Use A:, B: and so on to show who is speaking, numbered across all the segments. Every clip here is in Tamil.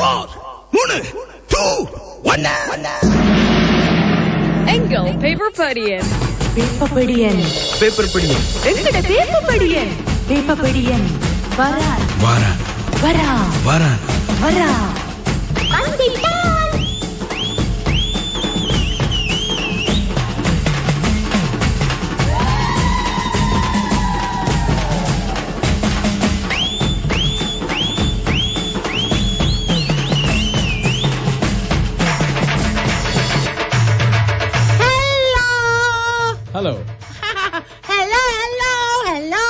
A: ஃபோர் மூணு டூ ஒன்னு
B: எங்கள் பேப்பர் படியன்
C: பேப்பபடியன்
D: பேப்பர் படிங்க
C: எங்கட பேப்பபடியன் பேப்பபடியன் வரா
A: வாரான்
C: வரா
A: வாரான்
C: வரா
D: hello
E: hello hello hello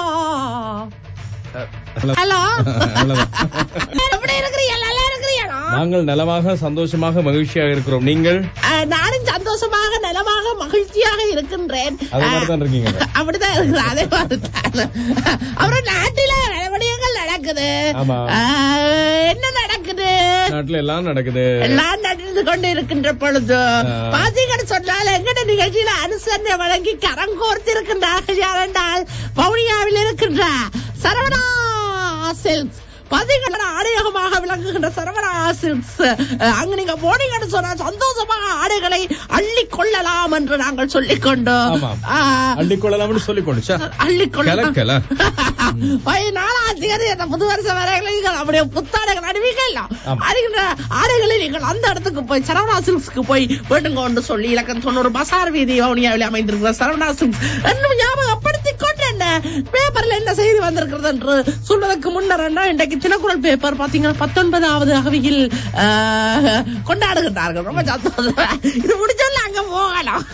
E: hello எப்படி இருக்கிறீங்க நல்லா இருக்கிறீங்களா
D: நாங்கள் நலமாக சந்தோஷமாக மகிழ்ச்சியாக இருக்கிறோம் நீங்கள்
E: அஹ், நானும் சந்தோஷமாக நலமாக மகிழ்ச்சியாக இருக்கின்றேன்
D: அதே மாதிரி தான் இருக்கீங்க.
E: அஹ், அப்படிதான் இருக்கிறேன் அதே மாதிரி தான் அப்புறம் நாட்டில விடயங்கள் நடக்குது
D: ஆமா.
E: அஹ், என்ன நடக்குது
D: நாட்டுல எல்லாம் நடக்குது
E: எல்லாம் நடந்து கொண்டு இருக்கின்ற பொழுது
D: ஆ.
E: பாத்தீங்கன்னு சொன்னால் எங்கட நிகழ்ச்சியில அனுசரணை வழங்கி கரம் கோர்த்து இருக்கின்றார்கள் யாரென்றால் பவுனியாவில் இருக்கின்ற சரவணா சில்க்ஸ் பாத்தீங்கன்னா ஆடையகமாக விளங்குகின்ற சரவணா சில்க்ஸ் அஹ், அங்க நீங்க போனீங்கன்னு சொன்னா சந்தோஷமாக ஆடைகளை அள்ளி கொள்ளலாம் என்று நாங்கள் சொல்லிக் கொண்டோம்
D: ஆமாம்.
E: ஆ,
D: அள்ளிக்கொள்ளலாம்னு சொல்லி கொண்டுச்சா
E: அள்ளிக்கொள்ளலாம்
D: கலக்கல.
E: பதினாலாம் தேதி அந்த புது வருஷம் வரைகளை நீங்கள் அப்படியே புத்தாடைகள் அணிவீங்க
D: ஆமா.
E: அணிகின்ற ஆடைகளை நீங்கள் அந்த இடத்துக்கு போய் சரவணா சில்க்ஸ்க்கு போய் வேண்டுங்க சொல்லி இலக்கம் சொன்னொரு பசார் வீதி வவுனியாவில் அமைந்திருக்கிற சரவணா சில்க்ஸ் இன்னும் ஞாபகப்படுத்திக் கொண்டு என்ன பேப்பர்ல என்ன செய்தி வந்திருக்கிறது என்று சொல்வதற்கு முன்னர் என்ன இன்றைக்கு தினக்குரல் பேப்பர் பாத்தீங்கன்னா பத்தொன்பதாவது அகவையில் ஆஹ், கொண்டாடுகின்றார்கள் ரொம்ப சந்தோஷம் இது முடிச்சோல்ல அங்க போகலாம்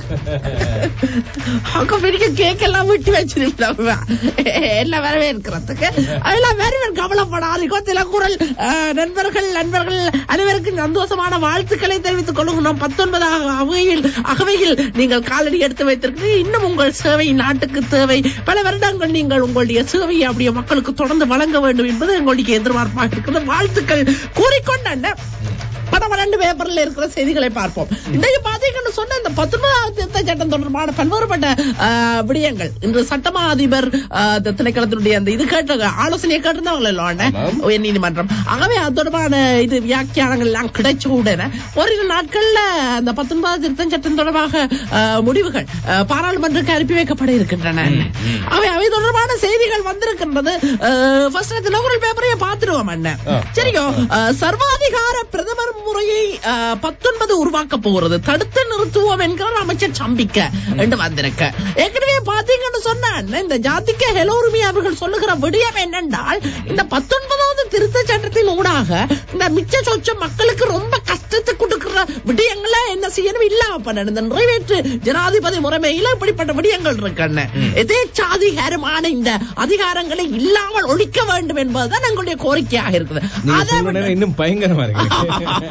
E: அங்க பெரிய கேக் எல்லாம் விட்டு வச்சிருக்கோம் எல்லாம் வரவே இருக்கிறதுக்கு அதெல்லாம் வரவேன் கவலைப்படாதீங்க திலக்குரல் அஹ், நண்பர்கள் நண்பர்கள் அனைவருக்கும் சந்தோஷமான வாழ்த்துக்களை தெரிவித்துக் கொள்ளுகிறோம் பத்தொன்பதாக அவையில் அகவையில் நீங்கள் காலடி எடுத்து வைத்திருக்கிறீர்கள் இன்னும் உங்கள் சேவை நாட்டுக்கு தேவை பல வருடங்கள் நீங்கள் உங்களுடைய சேவையை அப்படியே மக்களுக்கு தொடர்ந்து வழங்க வேண்டும் என்பது எங்களுடைய எதிர்பார்ப்பாக இருக்கிறது வாழ்த்துக்கள் கூறிக்கொண்ட படம் ரெண்டு பேப்பர்ல இருக்கிற செய்திகளை பார்ப்போம் இன்றைக்கு பாத்தீங்கன்னு சொன்ன இந்த பத்தொன்பதாவது திருத்த சட்டம் தொடர்பான பல்வேறுபட்ட ஆஹ், விடயங்கள் இன்று சட்டமா அதிபர் ஆஹ், இந்த திணைக்களத்தினுடைய அந்த இது கேட்ட ஆலோசனையை கேட்டிருந்தவங்க இல்ல
D: ஆமாம்.
E: உயர் நீதிமன்றம் ஆகவே அது தொடர்பான இது வியாக்கியானங்கள் எல்லாம் கிடைச்ச உடனே ஓரிரு நாட்கள்ல அந்த பத்தொன்பதாவது திருத்தம் சட்டம் தொடர்பாக ஆஹ், முடிவுகள் ஆஹ், பாராளுமன்றத்துக்கு அனுப்பி வைக்கப்பட இருக்கின்றன அவை அவை தொடர்பான செய்திகள் வந்திருக்கின்றது ஃபர்ஸ்ட் தினகுரல் பேப்பரையே பார்த்துடுவோம் அண்ணன்
D: ஆ.
E: சரியோ அஹ், சர்வாதிகார பிரதமர் முறையை அஹ், பத்தொன்பது உருவாக்க போகிறது தடுத்து நிறுத்துவோம் என்கிறார் அமைச்சர் சம்பிக்க என்று வந்திருக்க ஏற்கனவே பாத்தீங்கன்னு சொன்ன இந்த ஜாதிக்க ஹெலோருமி அவர்கள் சொல்லுகிற விடயம் என்னென்றால் இந்த பத்தொன்பதாவது திருத்த சட்டத்தின் ஊடாக இந்த மிச்ச சொச்ச மக்களுக்கு ரொம்ப கஷ்டத்தை கொடுக்கிற விடயங்களை என்ன செய்யணும் இல்லாம பண்ணணும் இந்த நிறைவேற்று ஜனாதிபதி முறைமையில இப்படிப்பட்ட விடயங்கள் இருக்கு எதேச்சாதிகாரமான இந்த அதிகாரங்களை இல்லாமல் ஒழிக்க வேண்டும் என்பதுதான் எங்களுடைய கோரிக்கையாக இருக்குது
D: நீங்க
E: அதை
D: சொல்ற நேரம் இன்னும் பயங்கரமா இருக்கு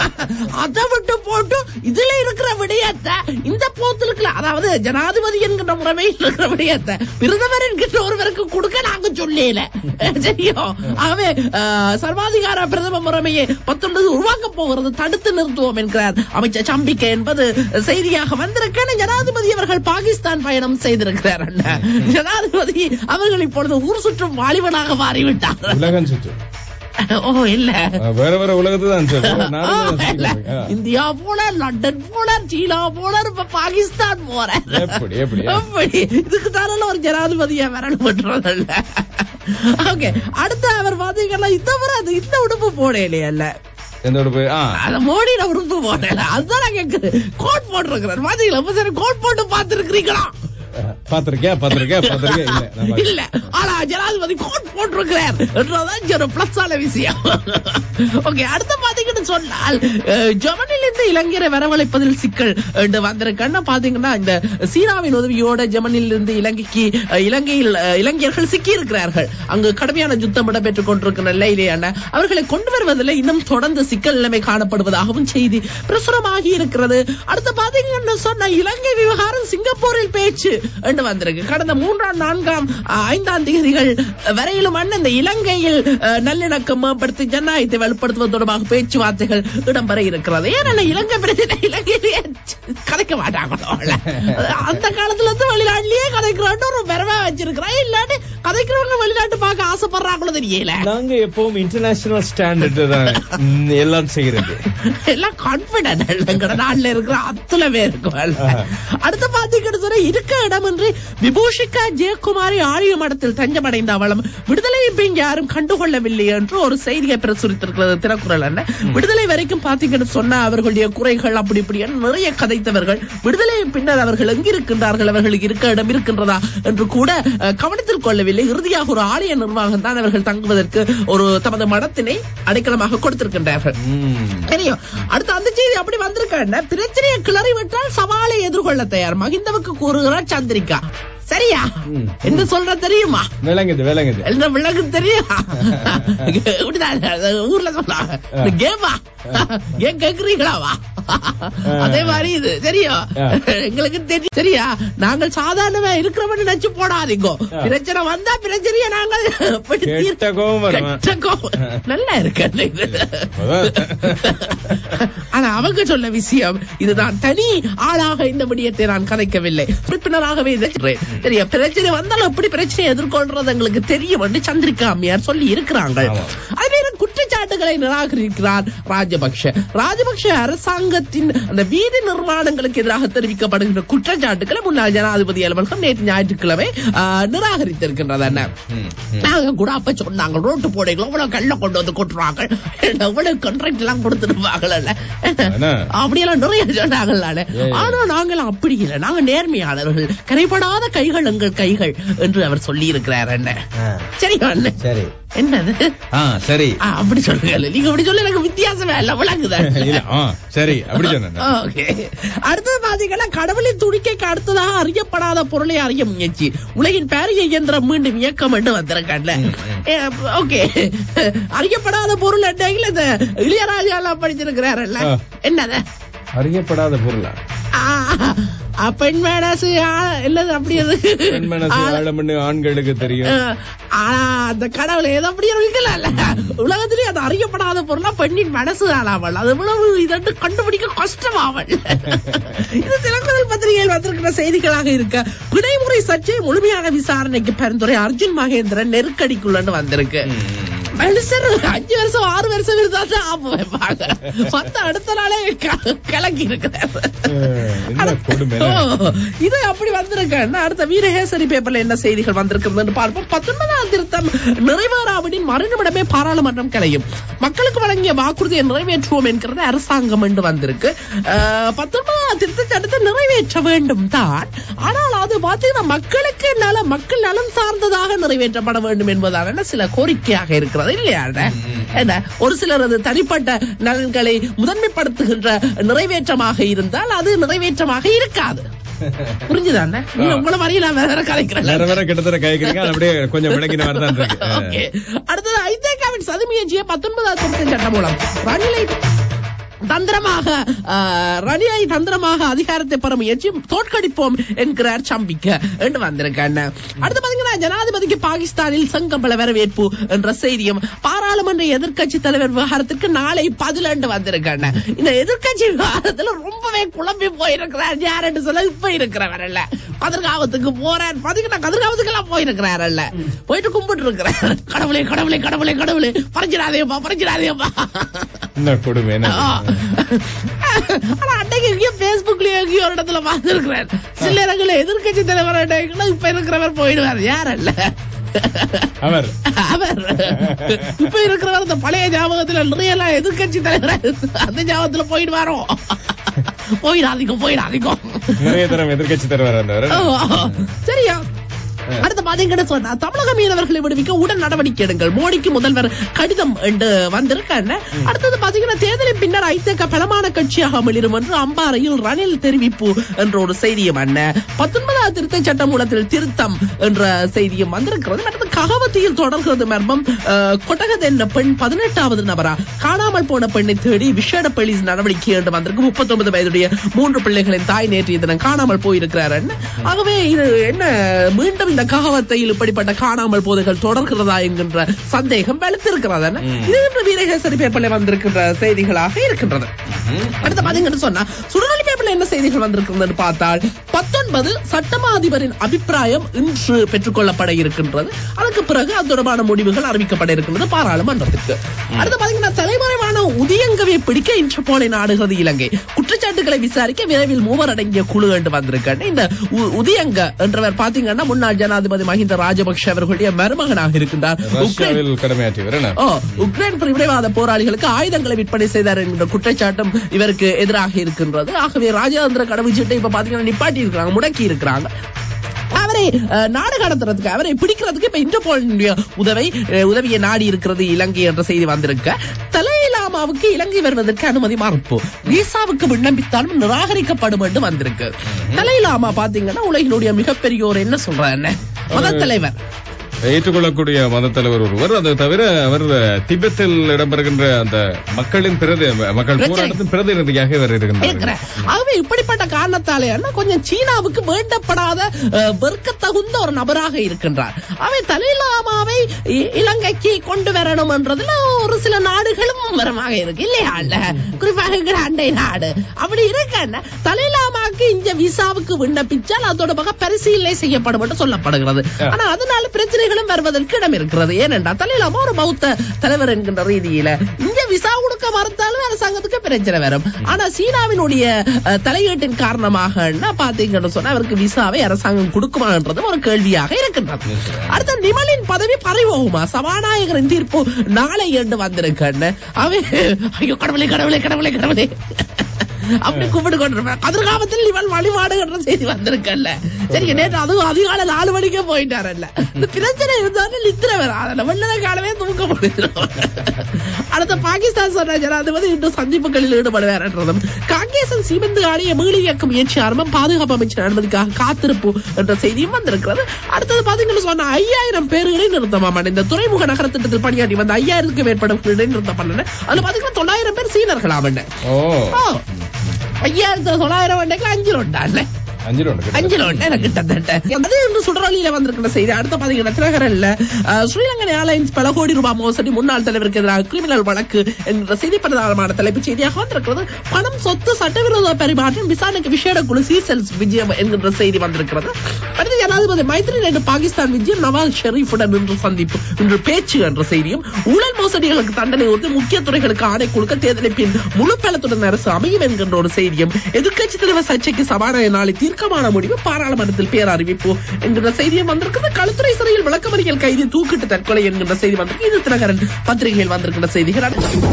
E: அதை விட்டு போட்டு இதுல இருக்கிற விடயத்தை இந்த போத்திருக்கல அதாவது ஜனாதிபதி என்கிற முறைமையில் இருக்கிற விடயத்தை பிரதமர் என்கிற ஒருவருக்கு கொடுக்க நாங்க சொல்லல சரியோ ஆகவே அஹ், சர்வாதிகார பிரதம முறைமையை பத்தொன்பது உருவாக்க போகிறது தடுத்து நிறுத்துவோம் என்கிறார் அமைச்சர் சம்பிக்க என்பது செய்தியாக வந்திருக்க ஜனாதிபதி அவர்கள் பாகிஸ்தான் பயணம் செய்திருக்கிறார் அண்ணா. ஜனாதிபதி அவர்கள் இப்பொழுது ஊர் சுற்றும் வாலிபனாக மாறிவிட்டார்
D: உலகம் சுற்று
E: ஓ இல்ல
D: அஹ் வேற வேற உலகத்தை தான் சொல்றேன்
E: ஆ, இல்ல. இந்தியா போல லண்டன் போல சீனா போல இப்ப பாகிஸ்தான் போற
D: எப்படி, எப்படி?
E: எப்படி இதுக்கு தானே ஒரு ஜனாதிபதியா வரணும் பண்றதல்ல ஓகே அடுத்து அவர் பாத்தீங்கன்னா இந்த முறை அது இந்த உடுப்பு போடலையல்ல
D: எந்த உடுப்பு ஆ
E: அத மோடியில உடுப்பு போடல அதுதான் நான் கேக்குறேன் கோட் போட்டிருக்கிறேன் பாத்தீங்களா இப்ப சரி கோட் போட்டு பாத்துருக்கீங்களா
D: பாத்திருக்கியா பாத்திருக்கியா பாத்திருக்கியா இல்ல நான் பார்க்கல.
E: இல்ல ஆனா ஜனாதிபதி கோட் போட்டிருக்கிறார் என்றதான் இங்க ஒரு பிளஸ் ஆன விஷயம் ஓகே அடுத்த பாத்தீங்கன்னு சொன்னால் அஹ், ஜெர்மனில இருந்து இளைஞரை வரவழைப்பதில் சிக்கல் என்று வந்திருக்கன்னா பாத்தீங்கன்னா இந்த சீனாவின் உதவியோட ஜெர்மனில இருந்து இலங்கைக்கு அஹ், இலங்கையில் அஹ், இளைஞர்கள் சிக்கி இருக்கிறார்கள் அங்கு கடுமையான யுத்தம் இடம்பெற்றுக் கொண்டிருக்கிற நிலையிலேயான அவர்களை கொண்டு வருவதில் இன்னும் தொடர்ந்து சிக்கல் நிலைமை காணப்படுவதாகவும் செய்தி பிரசுரமாகி இருக்கிறது அடுத்து பாத்தீங்கன்னு சொன்ன இலங்கை விவகாரம் சிங்கப்பூரில் பேச்சு என்று வந்திருக்கு கடந்த மூன்றாம் நான்காம் அஹ், ஐந்தாம் தேதிகள் வரையிலும் அண்ணன் இந்த இலங்கையில் அஹ், நல்லிணக்கம் மேம்படுத்தி ஜனநாயகத்தை வலுப்படுத்துவது தொடர்பாக பேச்சுவார்த்தை பேச்சுவார்த்தைகள் இடம்பெற இருக்கிறது ஏன்னா இலங்கை பிரச்சனை இலங்கையிலேயே கதைக்க மாட்டாங்களோ அவள. அந்த காலத்துல இருந்து வெளிநாட்டிலேயே கதைக்கிறோன்னு ஒரு பெருமை வச்சிருக்கிறேன் இல்லாட்டி கதைக்கிறவங்க வெளிநாட்டு பார்க்க ஆசைப்படுறாங்களோ தெரியல
D: நாங்க எப்பவும் இன்டர்நேஷனல் ஸ்டாண்டர்ட் தான் ம், எல்லாம் செய்யறது
E: எல்லாம் கான்பிடன்ட் எங்கட நாட்டுல இருக்கிற அத்தனை பேருக்கு அடுத்து பாத்தீங்கன்னு சொன்னா இருக்க இடமின்றி விபூஷிகா ஜெயக்குமாரி ஆழிய மடத்தில் தஞ்சமடைந்த அவளும் விடுதலை பின் யாரும் கண்டுகொள்ளவில்லை என்று ஒரு செய்தியை பிரசுரித்திருக்கிறது திருக்குறள் என்ன விடுதலை வரைக்கும் பாத்தீங்கன்னு சொன்னா அவர்களுடைய குறைகள் அப்படி இப்படி என்று நிறைய கதைத்தவர்கள் விடுதலை பின்னர் அவர்கள் எங்கிருக்கின்றார்கள் அவர்களுக்கு இருக்க இடம் இருக்கின்றதா என்று கூட அஹ், கவனத்தில் கொள்ளவில்லை இறுதியாக ஒரு ஆலய நிர்வாகம் தான் அவர்கள் தங்குவதற்கு ஒரு தமது மடத்தினை அடைக்கலமாக கொடுத்திருக்கின்றார்கள்
D: ம்.
E: தெரியும் அடுத்து அந்த செய்தி அப்படி வந்திருக்க பிரச்சனையை கிளறி விட்டால் சவாலை எதிர்கொள்ள தயார் மகிந்தவுக்கு கூறுகிறார் சந்திரிகா சரியா
D: ம்.
E: என்ன சொல்ற தெரியுமா
D: விளங்குது விளங்குது
E: என்ன விளக்கு தெரியுமா இப்படிதான் அது ஊர்ல சொன்னாங்க இந்த கேமா ஏன் கேக்குறீங்களாவா அதே மாதிரி இது தெரியும்
D: ஆ.
E: எங்களுக்கு தெரியும் சரியா நாங்கள் சாதாரணமா இருக்கிறவன் நினைச்சு போடாதீங்க
D: ஆ.
E: பிரச்சனை வந்தா பிரச்சனையை நாங்கள் எப்படி தீர்க்க-
D: கெட்ட கோவம் வருமா?
E: கெட்ட கோவம். நல்லா இருக்கு இது ஆனா அவங்க சொன்ன விஷயம் இதுதான் தனி ஆளாக இந்த விடயத்தை நான் கதைக்கவில்லை உறுப்பினராகவே இருக்கிறேன் சரியா பிரச்சனை வந்தாலும் எப்படி பிரச்சனையை எதிர்கொள்றது எங்களுக்கு தெரியும் என்று சந்திரிகா அம்மையார் சொல்லி இருக்கிறாங்க
D: ஆமா.
E: அதே நேரம் குற்றச்சாட்டுகளை நிராகரிக்கிறார் ராஜபக்ஷ ராஜபக்ஷ அரசாங்கத்தின் அந்த வீதி நிர்மாணங்களுக்கு எதிராக தெரிவிக்கப்படுகின்ற குற்றச்சாட்டுகளை முன்னாள் ஜனாதிபதி அலுவலகம் நேற்று ஞாயிற்றுக்கிழமை ஆ, நிராகரித்திருக்கின்றது என்ன
D: ம், ம்.
E: நாங்க கூட அப்ப சொன்னாங்க ரோட்டு போடைகள் எவ்வளவு கல்ல கொண்டு வந்து கொட்டுறாங்க எவ்வளவு கான்ட்ராக்ட் எல்லாம் கொடுத்துருவாங்கல்ல
D: அண்ணா.
E: அப்படியெல்லாம் நிறைய சொன்னாங்கல்ல
D: ஏய்.
E: ஆனா நாங்களாம் அப்படி இல்லை நாங்க நேர்மையாளர்கள் கரைபடாத கைகள் எங்கள் கைகள் என்று அவர் சொல்லி இருக்கிறார் என்ன சரி அண்ணன்
D: சரி
E: என்னது
D: ஆ சரி
E: ஆ, அப்படி சொல்லுங்க நீங்க அப்படி சொல்ல எனக்கு வித்தியாசமே இல்ல விளங்குதா
D: இல்ல ஆ சரி அப்படி சொன்னேன்
E: ஓகே அடுத்தது பாத்தீங்கன்னா கடவுளின் துணிக்கைக்கு அடுத்ததாக அறியப்படாத பொருளை அறிய முயற்சி உலகின் பாரிய இயந்திரம் மீண்டும் இயக்கம் என்று வந்திருக்காங்க ஓகே அறியப்படாத பொருள் என்ன இந்த இளையராஜா எல்லாம் படிச்சிருக்கிறாரல்ல
D: ஆ.
E: என்னது
D: அறியப்படாத பொருளா
E: ஆ, ஆ, பெண் மனசு ஆ- இல்லது அப்படி அது
D: பெண் மனசு
E: ஆ,
D: ஆழம்னு ஆண்களுக்கு தெரியும்
E: ஆ, ஆனா அந்த கடவுளை ஏதோ அப்படியே இருக்கல உலகத்திலேயே அது அறியப்படாத பொருளா பெண்ணின் மனசு ஆளாவல் அது இவ்வளவு இதென்று கண்டுபிடிக்க கஷ்டமாவல் இது தினக்குரல் பத்திரிகையில் வந்திருக்கிற செய்திகளாக இருக்க விடைமுறை சர்ச்சை முழுமையான விசாரணைக்கு பரிந்துரை அர்ஜுன் மகேந்திரன் நெருக்கடிக்குள்ளன்னு வந்திருக்கு மனுஷர் அஞ்சு வருஷம் ஆறு வருஷம் இருந்தா தான் ஆப்பு வைப்பாங்க மத்த அடுத்த நாளே க- கலங்கி இருக்கிறார்
D: அஹ், என்ன கொடுமை
E: ஓ, இது அப்படி வந்திருக்கு அடுத்த வீரகேசரி பேப்பர்ல என்ன செய்திகள் வந்திருக்குதுன்னு பார்ப்போம் பத்தொன்பதாம் திருத்தம் நிறைவேறாவிடின் மறுநிமிடமே பாராளுமன்றம் கலையும் மக்களுக்கு வழங்கிய வாக்குறுதியை நிறைவேற்றுவோம் என்கிறது அரசாங்கம் என்று வந்திருக்கு அஹ், பத்தொன்பதாம் திருத்த சட்டத்தை நிறைவேற்ற வேண்டும் தான் ஆனால் அது பாத்தீங்கன்னா மக்களுக்கு நலம் மக்கள் நலம் சார்ந்ததாக நிறைவேற்றப்பட வேண்டும் என்பதான சில கோரிக்கையாக இருக்கிறது இல்லையா என்ன ஒரு சிலர் அது தனிப்பட்ட நலன்களை முதன்மைப்படுத்துகின்ற நிறைவேற்றமாக இருந்தால் அது நிறைவேற்றமாக இருக்காது புரிஞ்சுதானே நீங்க உங்களை மாதிரி நான் வேற வேற கலைக்கிறேன்
D: வேற வேற கிட்டத்தட்ட கேக்குறீங்க அது அப்படியே கொஞ்சம் விளங்கின மாதிரி தான் இருக்கு
E: ஓகே. அடுத்தது ஐதேகாவின் சதி முயற்சியை பத்தொன்பதாம் திருத்த சட்டம் மூலம் ரணிலை தந்திரமாக ஆஹ், ரணிலை தந்திரமாக அதிகாரத்தை பெற முயற்சி தோற்கடிப்போம் என்கிறார் சம்பிக்க என்று வந்திருக்கேன் அடுத்து பாத்தீங்கன்னா ஜனாதிபதிக்கு பாகிஸ்தானில் சங்கம்பள வரவேற்பு என்ற செய்தியும் பாராளுமன்ற எதிர்க்கட்சி தலைவர் விவகாரத்துக்கு நாளை பதில் என்று வந்திருக்கேன் இந்த எதிர்க்கட்சி விவகாரத்துல ரொம்பவே குழம்பி போயிருக்கிறார் யார் என்று சொல்ல இப்ப இருக்கிறவர் அல்ல கதிர்காவத்துக்கு போறார் பாத்தீங்கன்னா கதிர்காவத்துக்கு எல்லாம் போயிருக்கிறாரல்ல போயிட்டு கும்பிட்டு இருக்கிறார் கடவுளே கடவுளே கடவுளே கடவுளே பறிச்சிடாதேப்பா பறிச்சிடாதேப்பா
D: என்ன கொடுமை என்ன
E: ஆ. ஆனா அன்னைக்கு எங்கேயோ பேஸ்புக்லயோ எங்கேயோ ஒரு இடத்துல பார்த்திருக்கிறேன் சில இடங்கள்ல எதிர்க்கட்சி தலைவர் அன்னைக்குள்ள இப்ப இருக்கிறவர் போயிடுவார் யார் அல்ல
D: அவர்
E: அவர் இப்ப இருக்கிறவர் அந்த பழைய ஞாபகத்துல நிறைய எல்லாம் எதிர்க்கட்சி தலைவர் அந்த ஞாபகத்துல போயிடுவாரோ போயிடாதீங்க போயிடாதீங்க
D: நிறைய தரம் எதிர்க்கட்சி தலைவர் வந்தவர்
E: ஓ, சரியா அடுத்து பாத்தீங்கன்னு சொன்னா தமிழக மீனவர்களை விடுவிக்க உடன் நடவடிக்கை எடுங்கள் மோடிக்கு முதல்வர் கடிதம் என்று வந்திருக்காங்க அடுத்தது பாத்தீங்கன்னா தேர்தலின் பின்னர் ஐத்தேக பலமான கட்சியாக மிளிரும் என்று அம்பாறையில் ரணில் தெரிவிப்பு என்ற ஒரு செய்தியும் அண்ணன் பத்தொன்பதாவது திருத்த சட்ட மூலத்தில் திருத்தம் என்ற செய்தியும் வந்திருக்கிறது அடுத்து ககவத்தியில் தொடர்கிறது மர்மம் அஹ், கொட்டகத் என்ற பெண் பதினெட்டாவது நபரா காணாமல் போன பெண்ணை தேடி விஷேட போலீஸ் நடவடிக்கை என்று வந்திருக்கு முப்பத்தி ஒன்பது வயதுடைய மூன்று பிள்ளைகளின் தாய் நேற்றைய தினம் காணாமல் போயிருக்கிறார் ஆகவே இது என்ன மீண்டும் இந்த உள்ள காவத்தையில் இப்படிப்பட்ட காணாமல் போதைகள் தொடர்கிறதா என்கின்ற சந்தேகம் வலுத்திருக்கிறது என்ன? இது இன்று வீரகேசரி பேப்பர்ல வந்திருக்கின்ற செய்திகளாக இருக்கின்றது அடுத்து பாத்தீங்கன்னு சொன்னா சுடரொலி பேப்பர்ல என்ன செய்திகள் வந்திருக்கிறது பார்த்தால் பத்தொன்பது சட்டமா அதிபரின் அபிப்பிராயம் இன்று பெற்றுக்கொள்ளப்பட இருக்கின்றது அதுக்கு பிறகு அது தொடர்பான முடிவுகள் அறிவிக்கப்பட இருக்கின்றது பாராளுமன்றத்திற்கு அடுத்து பாத்தீங்கன்னா தலைமறைவான உதயங்கவை பிடிக்க இன்டர்போலை நாடுகிறது இலங்கை குற்றச்சாட்டுகளை விசாரிக்க விரைவில் மூவர் அடங்கிய குழு என்று வந்திருக்காங்க இந்த உ- உதயங்க என்றவர் பாத்தீங்கன்னா முன்னாள் ஜனாதிபதி மஹிந்த ராஜபக்ஷ அவர்களுடைய மருமகனாக இருக்கின்றார் உக்ரைன்
D: ரஷ்யாவில் கடமையாற்றியவர் என்ன
E: ஓ உக்ரைன் பிரிவினைவாத போராளிகளுக்கு ஆயுதங்களை விற்பனை செய்தார் என்கிற குற்றச்சாட்டும் இவருக்கு எதிராக இருக்கின்றது ஆகவே ராஜேந்திர கடவுச்சீட்டை இப்ப பாத்தீங்கன்னா நிப்பாட்டி இருக்கிறாங்க முடக்கி இருக்கிறாங்க அவரை அஹ், நாடு கடத்துறதுக்கு அவரை பிடிக்கிறதுக்கு இப்ப இன்டர்போலினுடைய உதவி அஹ், உதவியை நாடி இருக்கிறது இலங்கை என்ற செய்தி வந்திருக்க தலைலாமாவுக்கு இலங்கை வருவதற்கு அனுமதி மறுப்பு விசாவுக்கு விண்ணப்பித்தாலும் நிராகரிக்கப்படும் என்று வந்திருக்கு தலைலாமா பாத்தீங்கன்னா உலகினுடைய மிகப்பெரியோர் என்ன சொல்றாரு மத தலைவர்
D: ஏற்றுக்கொள்ளக்கூடிய மத தலைவர் ஒருவர் அதை தவிர அவர் திபெத்தில் இடம்பெறுகின்ற அந்த மக்களின் பிரதி மக்கள்
E: பிரச்சனை.
D: போராட்டத்தின் பிரதிநிதியாக இவர் இருக்கின்றார்
E: இருக்கிறேன். ஆகவே இப்படிப்பட்ட காரணத்தாலே என்ன கொஞ்சம் சீனாவுக்கு வேண்டப்படாத அஹ், வெறுக்கத்தகுந்த ஒரு நபராக இருக்கின்றார் அவை தலைலாமாவை இ- இலங்கைக்கு கொண்டு வரணும் என்றதுல ஒரு சில நாடுகளும் வரமாக இருக்கு இல்லையா இல்ல குறிப்பாக இருக்கிற அண்டை நாடு அப்படி இருக்க என்ன தலைலாமாக்கு இந்த விசாவுக்கு விண்ணப்பிச்சால் அது தொடர்பாக பரிசீலனை செய்யப்படும் என்று சொல்லப்படுகிறது ஆனா அதனால பிரச்சனைகளும் வருவதற்கு இடம் இருக்கிறது ஏனென்றால் தலைலாமா ஒரு பௌத்த தலைவர் என்கின்ற ரீதியில இங்க விசா கொடுக்க மறுத்தாலும் அரசாங்கத்துக்கு பிரச்சனை வரும் ஆனா சீனாவினுடைய அஹ், தலையீட்டின் காரணமாக என்ன பாத்தீங்கன்னு சொன்னா அவருக்கு விசாவை அரசாங்கம் கொடுக்குமான்றதும் ஒரு கேள்வியாக இருக்கின்றது அடுத்த நிமலின் பதவி பறிவோகுமா சபாநாயகரின் தீர்ப்பு நாளை என்று வந்திருக்கேன்னு அவன் ஐயோ கடவுளே கடவுளே கடவுளே கடவுளே அப்படி கூப்பிட்டு கொண்டிருப்பேன் கதிர்காமத்தில் இவன் வழிபாடுகின்ற செய்தி வந்திருக்கல்ல சரி நேற்று அதுவும் அதிகாலை நாலு மணிக்கே போயிட்டாரல்ல இந்த பிரச்சனை இருந்தாலும் நித்திர வேற அதுல வெள்ளன காலமே தூக்க முடியும் அடுத்த பாகிஸ்தான் சொன்ன ஜனாதிபதி இன்று சந்திப்புகளில் ஈடுபடுவார்ன்றதும் காங்கேசன் சீமெந்து ஆணைய மீள இயக்க முயற்சி ஆரம்பம் பாதுகாப்பு அமைச்சர் அனுமதிக்காக காத்திருப்பு என்ற செய்தியும் வந்திருக்கிறது அடுத்தது பாத்தீங்கன்னு சொன்ன ஐயாயிரம் பேர்களை நிறுத்தமாம் இந்த துறைமுக நகர திட்டத்தில் பணியாற்றி வந்த ஐயாயிரத்துக்கு மேற்பட்ட நிறுத்தம் பண்ணன அதுல பாத்தீங்கன்னா தொள்ளாயிரம் பேர் சீனர்களாம்
D: ஓ
E: ஐயாயிரத்தி தொள்ளாயிரம் வண்டைக்கு அஞ்சு ரொண்டான்ல
D: அஞ்சு ரவுண்டு
E: அஞ்சு ரொண்ட எனக்கு கிட்டத்தட்ட அது இன்று சுடரொலியில வந்திருக்கிற செய்தி அடுத்த பாத்தீங்கன்னா தினகரன்ல அஹ், ஸ்ரீலங்கன் ஏர்லைன்ஸ் பல கோடி ரூபாய் மோசடி முன்னாள் தலைவருக்கு எதிராக கிரிமினல் வழக்கு என்ற செய்தி பிரதானமான தலைப்புச் செய்தியாக வந்திருக்கிறது பணம் சொத்து சட்டவிரோத பரிமாற்றம் விசாரணைக்கு விசேட குழு சீசல்ஸ் விஜயம் என்கின்ற செய்தி வந்திருக்கிறது அடுத்து ஜனாதிபதி மைத்ரி நேற்று பாகிஸ்தான் விஜயம் நவாஸ் ஷெரீஃபுடன் இன்று சந்திப்பு இன்று பேச்சு என்ற செய்தியும் ஊழல் மோசடிகளுக்கு தண்டனை ஒருத்தி முக்கிய துறைகளுக்கு ஆணை கொடுக்க தேர்தலை பின் முழு பலத்துடன் அரசு அமையும் என்கின்ற ஒரு செய்தியும் எதிர்க்கட்சி தலைவர் சர்ச்சைக்கு சபாநாயகர் நாளை தீர்க்கமான முடிவு பாராளுமன்றத்தில் பேர் அறிவிப்பு என்கிற செய்தியும் வந்திருக்கிறது களுத்துறை சிறையில் விளக்கமறியல் கைதி தூக்கிட்டு தற்கொலை என்கின்ற செய்தி வந்திருக்கு இது தினகரன் பத்திரிகையில் வந்திருக்கின்ற செய்திகள்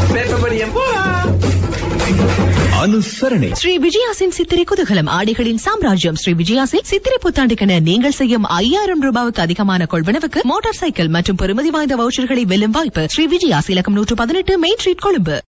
A: அனுசரணை
C: ஸ்ரீ விஜயாசின் சித்திரை குதூகலம் ஆடைகளின் சாம்ராஜ்யம் ஸ்ரீ விஜயாசில் சித்திரை புத்தாண்டுக்கென நீங்கள் செய்யும் ஐயாயிரம் ரூபாவுக்கு அதிகமான கொள்வனவுக்கு மோட்டார் சைக்கிள் மற்றும் பெறுமதி வாய்ந்த வவுச்சர்களை வெல்லும் வாய்ப்பு ஸ்ரீ விஜயாஸ் இலக்கம் நூற்று பதினெட்டு மெயின் ஸ்ட்ரீட் கொழும்பு